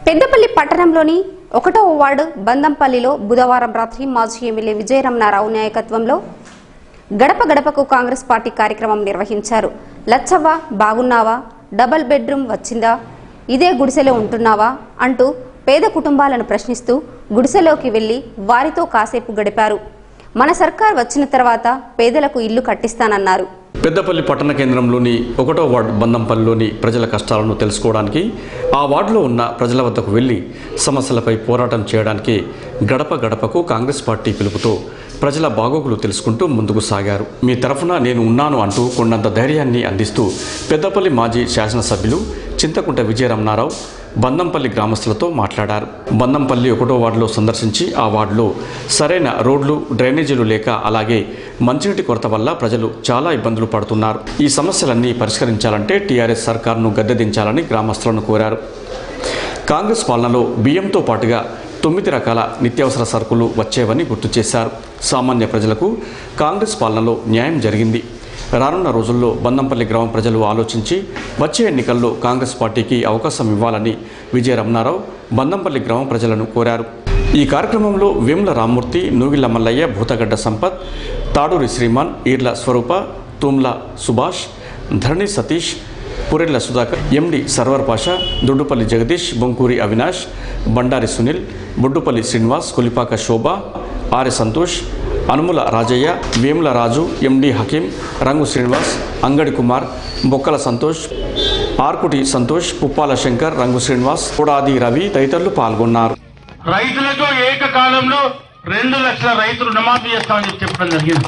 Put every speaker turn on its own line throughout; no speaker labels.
పెద్దపల్లి పట్టణంలోని ఒకటో వార్డు బందంపల్లిలో బుధవారం రాత్రి మాజీ ఎమ్మెల్యే విజయరమణారావు నాయకత్వంలో గడప గడపకు కాంగ్రెస్ పార్టీ కార్యక్రమం నిర్వహించారు లచ్చవ్వ బాగున్నావా డబల్ బెడ్రూమ్ వచ్చిందా ఇదే గుడిసెలో ఉంటున్నావా అంటూ పేద కుటుంబాలను ప్రశ్నిస్తూ గుడిసెలోకి వెళ్లి వారితో కాసేపు గడిపారు మన సర్కార్ వచ్చిన తర్వాత పేదలకు ఇల్లు కట్టిస్తానన్నారు
పెద్దపల్లి పట్టణ కేంద్రంలోని ఒకటో వార్డు బందంపల్లిలోని ప్రజల కష్టాలను తెలుసుకోవడానికి ఆ వార్డులో ఉన్న ప్రజల వద్దకు వెళ్లి సమస్యలపై పోరాటం చేయడానికి గడప గడపకు కాంగ్రెస్ పార్టీ పిలుపుతో ప్రజల బాగోగులు తెలుసుకుంటూ ముందుకు సాగారు మీ తరఫున నేను ఉన్నాను అంటూ కొండంత ధైర్యాన్ని అందిస్తూ పెద్దపల్లి మాజీ శాసనసభ్యులు చింతకుంట విజయరమణారావు బందంపల్లి గ్రామస్తులతో మాట్లాడారు బందంపల్లి ఒకటో వార్డులో సందర్శించి ఆ వార్డులో సరైన రోడ్లు డ్రైనేజీలు లేక అలాగే మంచినీటి కొరత వల్ల ప్రజలు చాలా ఇబ్బందులు పడుతున్నారు ఈ సమస్యలన్నీ పరిష్కరించాలంటే టీఆర్ఎస్ సర్కార్ను గద్దెదించాలని గ్రామస్తులను కోరారు కాంగ్రెస్ పాలనలో బియ్యంతో పాటుగా తొమ్మిది రకాల నిత్యావసర సరుకులు వచ్చేవని గుర్తు చేశారు సామాన్య ప్రజలకు కాంగ్రెస్ పాలనలో న్యాయం జరిగింది రానున్న రోజుల్లో బందంపల్లి గ్రామ ప్రజలు ఆలోచించి వచ్చే ఎన్నికల్లో కాంగ్రెస్ పార్టీకి అవకాశం ఇవ్వాలని విజయ రమణారావు బందంపల్లి గ్రామ ప్రజలను కోరారు ఈ కార్యక్రమంలో వేముల రామ్మూర్తి నూగిళ్ల మల్లయ్య భూతగడ్డ సంపత్ తాడూరి శ్రీమాన్ ఈర్ల స్వరూప తూమ్ల సుభాష్ ధరణి సతీష్ పురెడ్ల సుధాకర్ ఎండి సర్వర్ పాషా దొడ్డుపల్లి జగదీష్ బొంకూరి అవినాష్ బండారి సునీల్ బొడ్డుపల్లి శ్రీనివాస్ కొలిపాక శోభ ఆర్య సంతోష్ అనుముల రాజయ్య వేముల రాజు ఎండి హకీం రంగు శ్రీనివాస్ అంగడి కుమార్ బొక్కల సంతోష్ ఆర్కుటి సంతోష్ పుప్పాల శంకర్ రంగు శ్రీనివాస్ కొడాది రవి తదితరులు పాల్గొన్నారు
రైతులకు ఏకకాలంలో రెండు లక్షల రైతులు రుణమాఫీ చేస్తామని చెప్పి చెప్పడం జరిగింది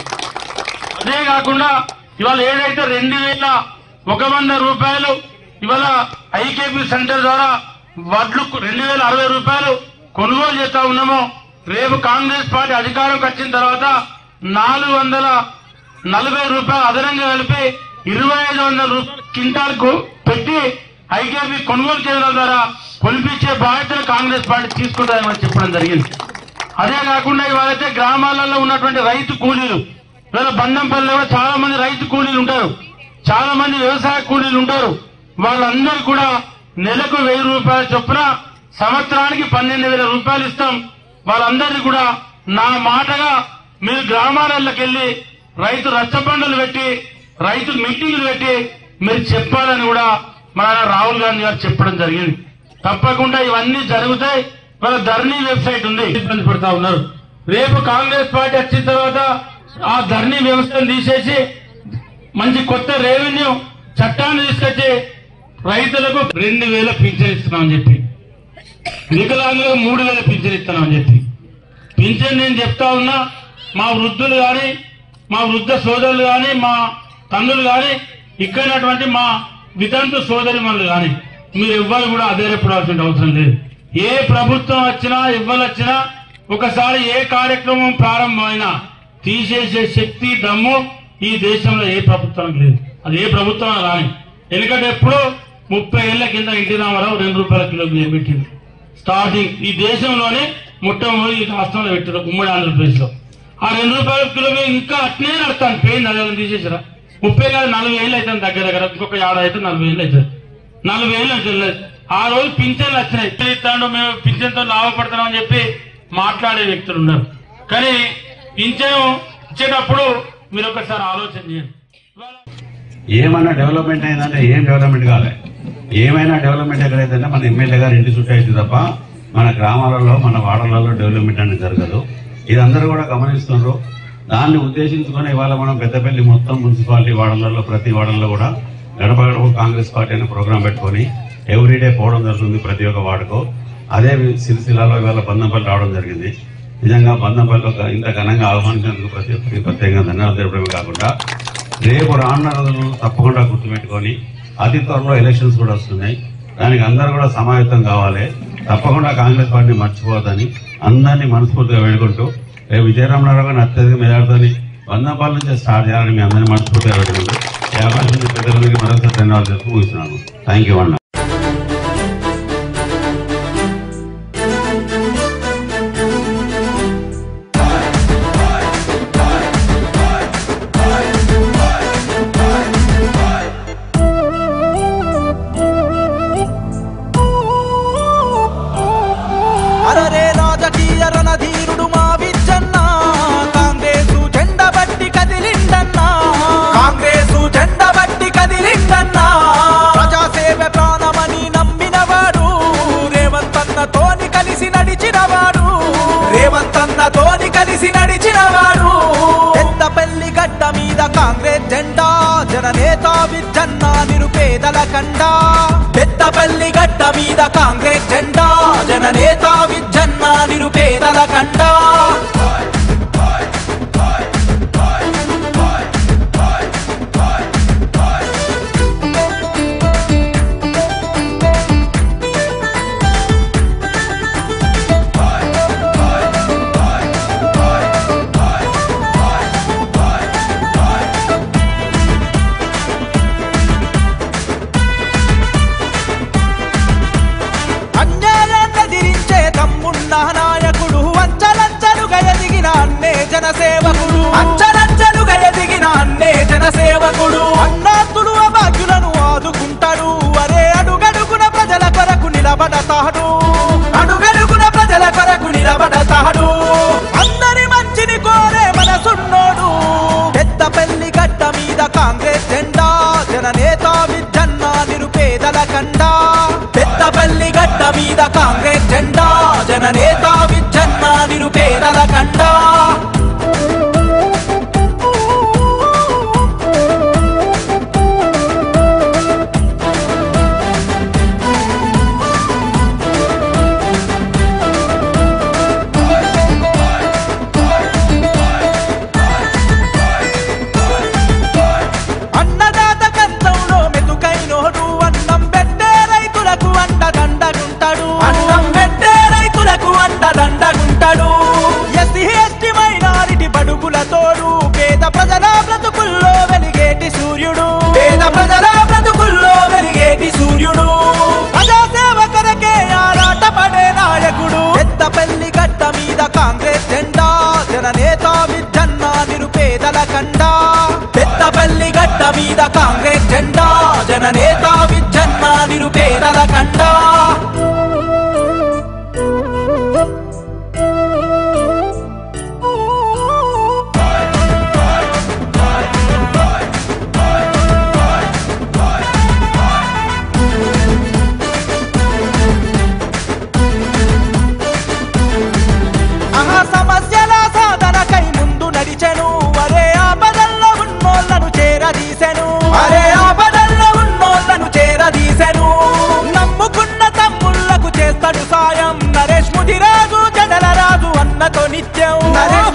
అదే కాకుండా ఇవాళ ఏదైతే రెండు వేల ఒక వంద రూపాయలు ఇవాళ ఐకేపీ సెంటర్ ద్వారా వడ్లు రెండు వేల అరవై రూపాయలు కొనుగోలు చేస్తా ఉన్నామో రేపు కాంగ్రెస్ పార్టీ అధికారంకి వచ్చిన తర్వాత నాలుగు వందల నలభై రూపాయలు అదనంగా కలిపి ఇరవై ఐదు వందల రూపాయలు కింటాల్కు పెట్టి ఐకేపీ కొనుగోలు కేంద్రాల ద్వారా కొనిపించే బాధ్యతను కాంగ్రెస్ పార్టీ తీసుకుంటారని మనం చెప్పడం జరిగింది అదే కాకుండా ఇవాళైతే గ్రామాలలో ఉన్నటువంటి రైతు కూలీలు ఇవాళ బంధంపల్లిలో కూడా చాలా మంది రైతు కూలీలు ఉంటారు చాలా మంది వ్యవసాయ కూలీలు ఉంటారు వాళ్ళందరూ కూడా నెలకు వెయ్యి రూపాయల చొప్పున సంవత్సరానికి పన్నెండు వేల రూపాయలు ఇస్తాం వాళ్ళందరినీ కూడా నా మాటగా మీరు గ్రామాలలోకి వెళ్ళి రైతు రచ్చబండలు పెట్టి రైతు మీటింగులు పెట్టి మీరు చెప్పాలని కూడా మన రాహుల్ గాంధీ గారు చెప్పడం జరిగింది తప్పకుండా ఇవన్నీ జరుగుతాయి వాళ్ళ ధర్నీ వెబ్సైట్ ఉంది ఇబ్బంది పడతా ఉన్నారు రేపు కాంగ్రెస్ పార్టీ వచ్చిన తర్వాత ఆ ధర్నీ వ్యవస్థను తీసేసి మంచి కొత్త రెవెన్యూ చట్టాన్ని తీసుకొచ్చి రైతులకు రెండు వేల పింఛన్ ఇస్తున్నామని చెప్పి వికలాంగులకు మూడు వేల పింఛన్ ఇస్తున్నామని చెప్పి పింఛన్ నేను చెప్తా ఉన్నా మా వృద్ధులు గాని మా వృద్ధ సోదరులు గాని మా తమ్ములు గాని ఇక్కడటువంటి మా వితంతు సోదరి మనులు గాని మీరు ఎవ్వరు కూడా అధైర్యపడాల్సిన అవసరం లేదు ఏ ప్రభుత్వం వచ్చినా ఎవ్వరు వచ్చినా ఒకసారి ఏ కార్యక్రమం ప్రారంభమైనా తీసేసే శక్తి దమ్ము ఈ దేశంలో ఏ ప్రభుత్వానికి లేదు అది ఏ ప్రభుత్వం రాని ఎందుకంటే ఎప్పుడో ముప్పై ఏళ్ల కింద ఎన్టీ రామారావు రెండు రూపాయల కిలో బియ్యం పెట్టింది స్టార్టింగ్ ఈ దేశంలోనే మొట్టమొదటి ఈ రాష్ట్రంలో పెట్టారు ఉమ్మడి ఆంధ్రప్రదేశ్ లో ఆ రెండు రూపాయల కిలో బియ్యం ఇంకా అట్నే నడుస్తాను పెయిన్ అదే తీసేసారా ముప్పై కాదు నలభై ఏళ్ళు అవుతుంది దగ్గర దగ్గర ఇంకొక ఏడాది అయితే నలభై ఏళ్ళు అవుతుంది నలభై ఏళ్ళు అవుతుంది ఆ రోజు పింఛన్లు వచ్చినాయి ఇస్తాడు మేము పింఛన్తో లాభపడతాం అని చెప్పి మాట్లాడే వ్యక్తులు ఉన్నారు కానీ పింఛను ఇచ్చేటప్పుడు మీరు ఒకసారి ఆలోచన చేయండి ఇవాళ
ఏమైనా డెవలప్మెంట్ అయిందంటే ఏం డెవలప్మెంట్ కాలే ఏమైనా డెవలప్మెంట్ ఎక్కడైతే మన ఎమ్మెల్యే గారు ఇంటి చుట్టూ అయితే తప్ప మన గ్రామాలలో మన వాడలలో డెవలప్మెంట్ అనేది జరగదు ఇది అందరూ కూడా గమనిస్తున్నారు దాన్ని ఉద్దేశించుకొని ఇవాళ మనం పెద్దపల్లి మొత్తం మున్సిపాలిటీ వాడలలో ప్రతి వాడల్లో కూడా గడప గడప కాంగ్రెస్ పార్టీ అనే ప్రోగ్రాం పెట్టుకొని ఎవ్రీడే పోవడం జరుగుతుంది ప్రతి ఒక్క వార్డుకు అదే సిరిసిల్లాలో ఇవాళ బందంపల్లి రావడం జరిగింది నిజంగా బందంపల్లిలో గ- ఇంత ఘనంగా ఆహ్వానించినందుకు ప్రతి ఒక్కరికి ప్రత్యేకంగా ధన్యవాదాలు తెలపడమే కాకుండా రేపు రానున్న రోజులను తప్పకుండా గుర్తుపెట్టుకొని అతి త్వరలో ఎలక్షన్స్ కూడా వస్తున్నాయి దానికి అందరూ కూడా సమాయత్తం కావాలి తప్పకుండా కాంగ్రెస్ పార్టీని మర్చిపోవద్దని అందరినీ మనస్ఫూర్తిగా వేడుకుంటూ రేపు విజయరామరావు గారిని అత్యధిక మెజార్టీని వందపాల నుంచి స్టార్ట్ చేయాలని మీ అందరినీ మనస్ఫూర్తిగా వేడుకుంటూ ఈ అవకాశం ఇచ్చిన పెద్దలందరికీ మరొకసారి ధన్యవాదాలు చెప్తూ ముగిస్తున్నాను థ్యాంక్ యూ అన్న
కండ పెద్దపల్లి గడ్డ మీద కాంగ్రెస్ జెండా జననేత విజ్జన్న నిరుపేదల కండ అన్యాయాన్నెదిరించే తమ్మున్న నాయకుడు అంచలంచలుగా ఎదిగిన అన్నే జనసేవకుడు అంచలంచలుగా ఎదిగిన అన్నే జనసేవకుడు అన్నాతులు అభాగ్యులను ఆదుకుంటాడు అరే అడుగడుగున ప్రజల కొరకు నిలబడతాడు అడుగడుగున ప్రజల కొరకు నిలబడతాడు అందరి మంచిని కోరే మనసున్నోడు పెద్దపల్లి గడ్డ మీద కాంగ్రెస్ జెండా జననేత విజ్జన్న నిరుపేదల కండా పెద్దపల్లి గడ్డ మీద కాంగ్రెస్ జెండా జననేత విజ్జన్న నిరుపేదల కండా అన్నదాత కంచంలో మెతుకైనోడు అన్నం పెట్టే రైతులకు అండదండగుంటాడు అన్నం పెట్టే రైతులకు అండదండగుంటాడు ఎస్సీ ఎస్టీ మైనారిటీ బడుగుల తోడు పేద ప్రజల బ్రతుకుల్లో వెలిగేటి సూర్యుడు పేద ప్రజల బ్రతుకుల్లో వెలిగేటి సూర్యుడు ప్రజాసేవ కొరకే ఆరాట పడే నాయకుడు పెద్దపల్లి గడ్డ మీద కాంగ్రెస్ జెండా జననేత విజ్జన్న నిరుపేదల కండా పెద్దపల్లి గడ్డ మీద కాంగ్రెస్ జెండా జననేత విజ్జన్న నిరుపేదల కండా ఆహా సమస్యల సాధనకై ముందు నడిచెను అరే ఆపదల్లో ఉన్నోళ్ళను చేరదీసెను అరే ఆపదల్లో ఉన్నోళ్ళను చేరదీసెను నమ్ముకున్న తమ్ముళ్లకు చేస్తాడు సాయం నరేష్ ముదిరాజు జడల రాజు అన్నతో నిత్యం నరేష్